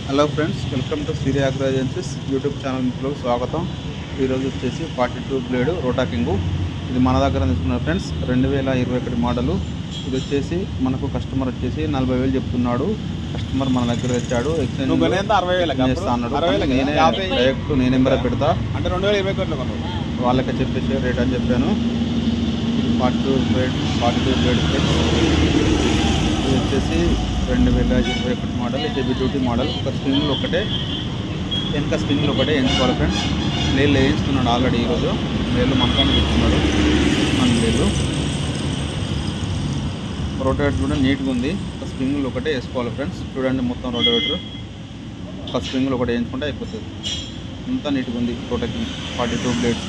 Hello friends welcome to సీరియా agro agencies YouTube channel మిత్రులకు స్వాగతం ఈరోజు వచ్చేసి ఫార్టీ టూ బ్లేడ్ రోటాకింగు ఇది మన దగ్గర తీసుకున్నారు ఫ్రెండ్స్ రెండు వేల ఇరవై ఒకటి మోడలు ఇది వచ్చేసి మనకు కస్టమర్ వచ్చేసి నలభై వేలు చెప్తున్నాడు కస్టమర్ మన దగ్గర తెచ్చాడు ఎక్స్చేంజ్ నువ్వు కొనేంత అరవై వేలకి అప్పుడు? చేస్తా అన్నాడు అరవై వేలకి నేనే యాభై డైరెక్ట్ నేను నెంబర్ పెడతా అంటే రెండు వేల ఇరవై ఒకటిలో కొన్నావు వాళ్ళకే చెప్పేసి రేట్ అని చెప్పాను ఇది forty two blade forty two blade friends ఇది వచ్చేసి రెండు వేల ఇరవై ఒకటి మోడల్ హెవీ డ్యూటీ మోడల్ ఒక స్ప్రింగ్లు ఒకటే వెనక స్ప్రింగ్లు ఒకటే ఎంచుకోవాలి ఫ్రెండ్స్ లేళ్ళు వేయిస్తున్నాడు ఆల్రెడీ ఈరోజు లేళ్ళు మనకాన్ని పెట్టుకున్నాడు మన లేళ్ళు రోటోవేటర్ కూడా నీట్గా ఉంది ఒక స్ప్రింగ్లు ఒకటే వేసుకోవాలి ఫ్రెండ్స్ చూడండి మొత్తం రోటోవేటర్ ఒక స్ప్రింగ్లు ఒకటి వేయించుకుంటే అయిపోతుంది అంతా నీట్గా ఉంది రోటకి ఫార్టీ టూ బ్లేడ్స్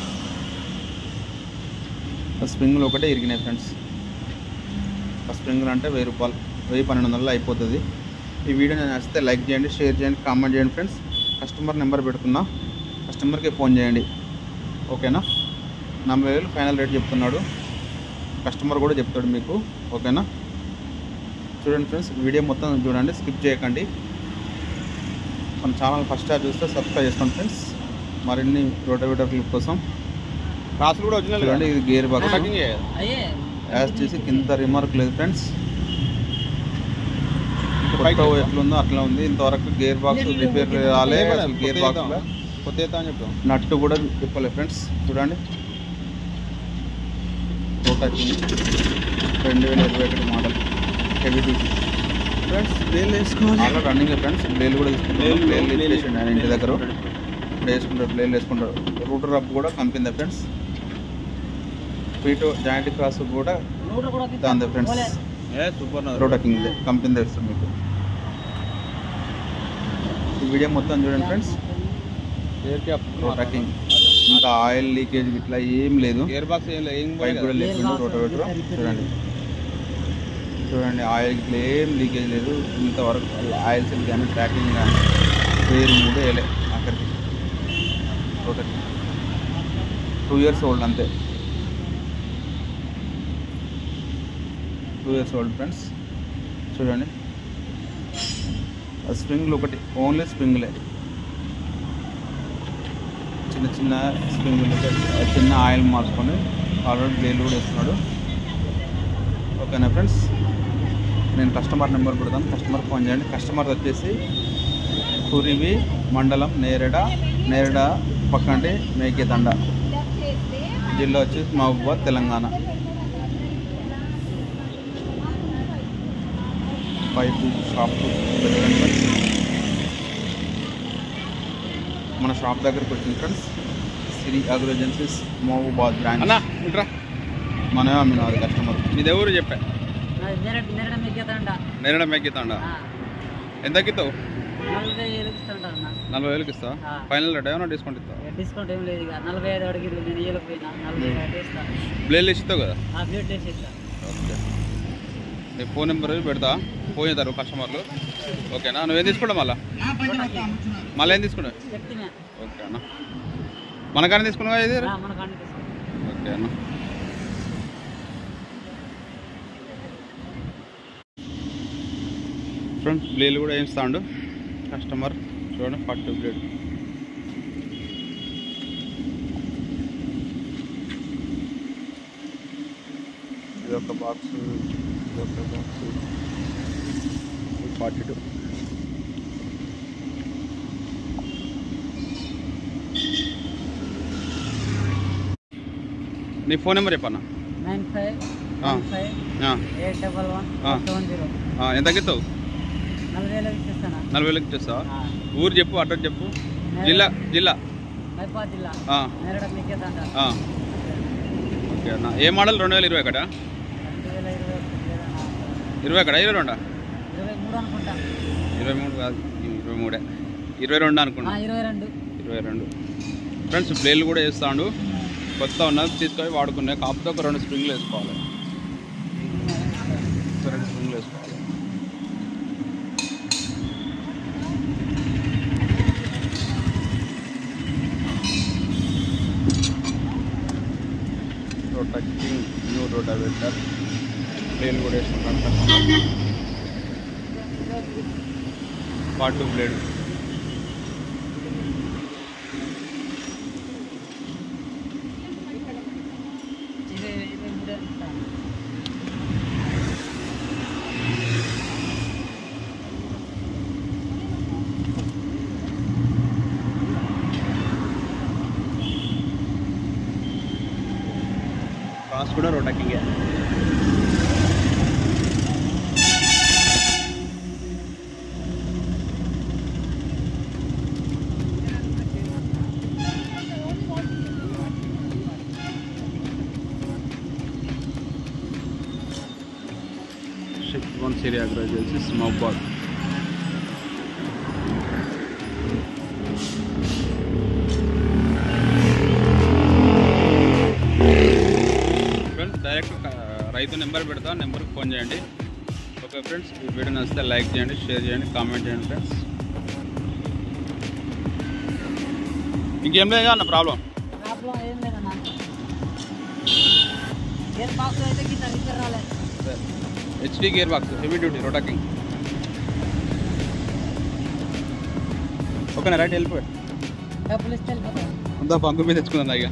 స్ప్రింగ్లు ఒకటే ఇరిగినాయి ఫ్రెండ్స్ ఆ స్ప్రింగ్లు అంటే వెయ్యి రూపాయలు వెయ్యి పన్నెండు వందలు అయిపోతుంది ఈ వీడియో నేను నచ్చితే లైక్ చేయండి షేర్ చేయండి కామెంట్ చేయండి ఫ్రెండ్స్ కస్టమర్ నెంబర్ పెడుతున్నా కస్టమర్కి ఫోన్ చేయండి ఓకేనా నలభై వేలు ఫైనల్ రేట్ చెప్తున్నాడు కస్టమర్ కూడా చెప్తాడు మీకు ఓకేనా చూడండి ఫ్రెండ్స్ వీడియో మొత్తం చూడండి స్కిప్ చేయకండి మన ఛానల్ ఫస్ట్ స్టార్ చూస్తే సబ్స్క్రైబ్ చేసుకోండి ఫ్రెండ్స్ మరిన్ని రోటోవేటర్ క్లిప్ కోసం రాసులు కూడా ఒరిజినల్ చూడండి ఇది గేర్ బాక్స్ కటింగ్ యాజ్ చేసి కింద రిమార్క్ లేదు ఫ్రెండ్స్ పైకి కొత్త లేదా? ఎట్లుందో అట్లా ఉంది ఇంతవరకు గేర్ బాక్స్ రిపేర్ రాలే అసలు గేర్ బాక్స్ కొత్త ఎత్తా అని చెప్తాం నట్టు కూడా చెప్పలే ఫ్రెండ్స్ చూడండి రోటాకి రెండు వేల ఇరవై ఒకటి మోడల్ హెవీ డ్యూటీ ఫ్రెండ్స్ వేలు వేసుకోవాలి ఆల్రెడీ రన్నింగ్ ఫ్రెండ్స్ బ్లేలు కూడా తీసుకుంటారు బ్లేలు, బ్లేలు బ్లేలు వేసేయండి ఆయన ఇంటి దగ్గర ఇప్పుడు వేసుకుంటారు బ్లేలు వేసుకుంటారు రూటర్ అప్ కూడా కంపింది ఫ్రెండ్స్ ఫీట్ జాయింట్ క్రాస్ కూడా దాందే ఫ్రెండ్స్ ఏ సూపర్ రోటాకింగ్ కంపెనీ తెలుస్తుంది మీకు ఈ వీడియో మొత్తం చూడండి ఫ్రెండ్స్ రోటాకింగ్ ఇంకా ఆయిల్ లీకేజ్ ఇట్లా ఏం లేదు గేర్ బాక్స్ ఏం లేదు ఏం పైప్ కూడా పోయి లేకుండా రోటోవేటర్ చూడండి చూడండి ఆయిల్ ఇట్లా ఏం లీకేజ్ లేదు ఇంతవరకు ఆయిల్ సెల్ కానీ ట్రాకింగ్ కానీ వేరు మూడు వేయలే అక్కడికి రోటకింగ్ టూ ఇయర్స్ ఓల్డ్ అంతే టూ ఇయర్స్ ఓల్డ్ ఫ్రెండ్స్ చూడండి ఆ స్ప్రింగ్లు ఒకటి ఓన్లీ స్ప్రింగ్లే చిన్న చిన్న స్ప్రింగ్లు ఆ చిన్న ఆయిల్ మార్చుకొని ఆల్రెడీ బ్లేలు కూడా వేస్తున్నాడు ఓకేనా ఫ్రెండ్స్ నేను కస్టమర్ నెంబర్ పెడతాను కస్టమర్ ఫోన్ చేయండి కస్టమర్ వచ్చేసి కురివి మండలం నేరేడ నేరేడ పక్కంటి మేకేతండ జిల్లా వచ్చేసి మహబూబాద్ తెలంగాణ పైపు షాప్ పెట్టండి ఫ్రెండ్స్ మన షాప్ దగ్గరికి వచ్చింది friends Shri agro agencies Mahabubabad branch అన్న ఇట్రా మనమే అమ్మినారు కస్టమర్ మీది ఎవరు చెప్పా నెరడు నెరడ మిగ్గతండ నేరడ మెక్కితాండా ఎంత ఇస్తావు నలభై వేలకు ఇస్తుంటారు నలభై వేలకి ఇస్తావా ఆ. ఫైనల్ రేట్ ఏమైనా డిస్కౌంట్ ఇస్తావా డిస్కౌంట్ ఏం లేదు ఇక నలభై ఐదు అడిగిరు నేను ఏళ్ళకి పోయినా నలభై ఐదు ఇస్తాను బ్లేడ్ ఇస్తావు కదా ఆ ప్లేట్ వేసి ఇస్తాను ఓకే నీ ఫోన్ నెంబర్ పెడతా ఫోన్ చేస్తారు కస్టమర్లు ఓకేనా నువ్వేం తీసుకుంటావు మళ్ళా మళ్ళీ ఏం తీసుకున్నావు చెప్తున్నా ఓకే అన్న మనకానే తీసుకున్నావా ఇది మన కాండి తీసుకో ఓకే అన్న ఫ్రెండ్స్ బ్లేలు కూడా వేయిస్తాడు కస్టమర్ చూడండి పట్టు బ్లేడ్ ఇది ఒక బాక్స్ ఇది ఒక బాక్స్ ఫార్టీ టూ నీ ఫోన్ నెంబర్ చెప్పన్నా నైన్ ఫైవ్ ఆ. వన్ ఫైవ్ ఆ, ఎయిట్ డబల్ వన్ ఆ. సెవెన్ జీరో ఆ, ఎంత ఇస్తావు నలభై వేలకు ఇస్తాను నలభై వేలకి ఇచ్చేస్తావా ఊరు చెప్పు అడ్రస్ చెప్పు జిల్లా జిల్లా మైపాద్ జిల్లా ఆ, నెరడ మిగ్గతండ ఆ. ఓకే అన్న ఏ మోడల్ రెండు వేల ఇరవై ఒకటా రెండు వేల ఇరవై ఒకటి లేదన్నా. ఇరవై ఒకటా ఇరవై రెండా ఇరవై మూడు అనుకుంటా ఇరవై మూడు కాదు ఇరవై మూడే ఇరవై రెండు ఆ, అనుకున్నా ఇరవై రెండు ఇరవై రెండు ఫ్రెండ్స్ బ్లేడ్లు కూడా వేస్తాడు కొత్త ఉన్నది తీసుకొని వాడుకునే కాకపోతే ఒక రెండు స్ప్రింగ్లు వేసుకోవాలి ఒక రెండు స్ప్రింగ్లు వేసుకోవాలి రొటాకింగ్ న్యూ రోటావేటర్ ప్లేన్ కూడా వేసుకుంటాను customer part two blade cost కూడా రోటాకింగే షిఫ్ట్ వన్ సిరియా గ్రాడ్యుయేట్స్ స్మోక్ బాల్ ఫ్రెండ్స్ డైరెక్ట్ క- రైతు నెంబర్ పెడతా నెంబర్కి ఫోన్ చేయండి ఓకే ఫ్రెండ్స్ ఈ వీడియో నచ్చితే లైక్ చేయండి షేర్ చేయండి కామెంట్ చేయండి ఫ్రెండ్స్ ఇంకేం లేదు అన్న ప్రాబ్లం ప్రాబ్లం ఏం లేదన్నా గేర్ బాక్స్ అయితే కింద రిపేర్ రాలేదు HD gear box heavy duty Rotaking ఓకేనా రైట్ వెళ్ళిపోయి డబ్బులు ఇస్తే వెళ్ళిపోతాయి అంతా పంపు మీద తెచ్చుకుందా ఇక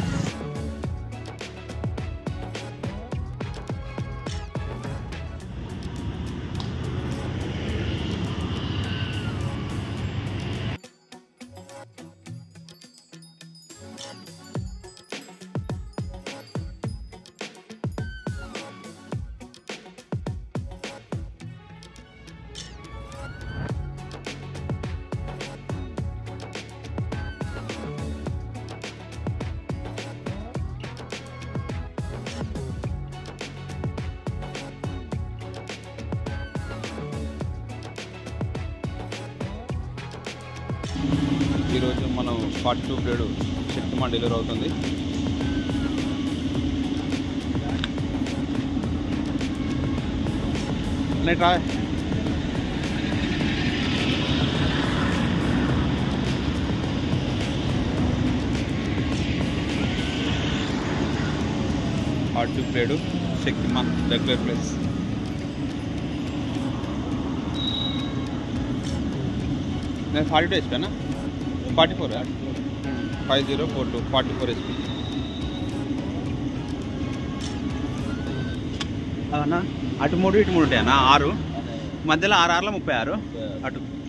ఈరోజు మనం forty two blade Shaktiman delivery అవుతుంది నైట్ రా forty two blade Shaktiman regular place నేను ఫార్టీ టూ ఎస్పీనా forty four five zero four two forty four SP అన్నా అటు మూడు ఇటు మూడు ఉంటాయన్నా ఆరు మధ్యలో ఆరు ఆరులో ముప్పై ఆరు అటు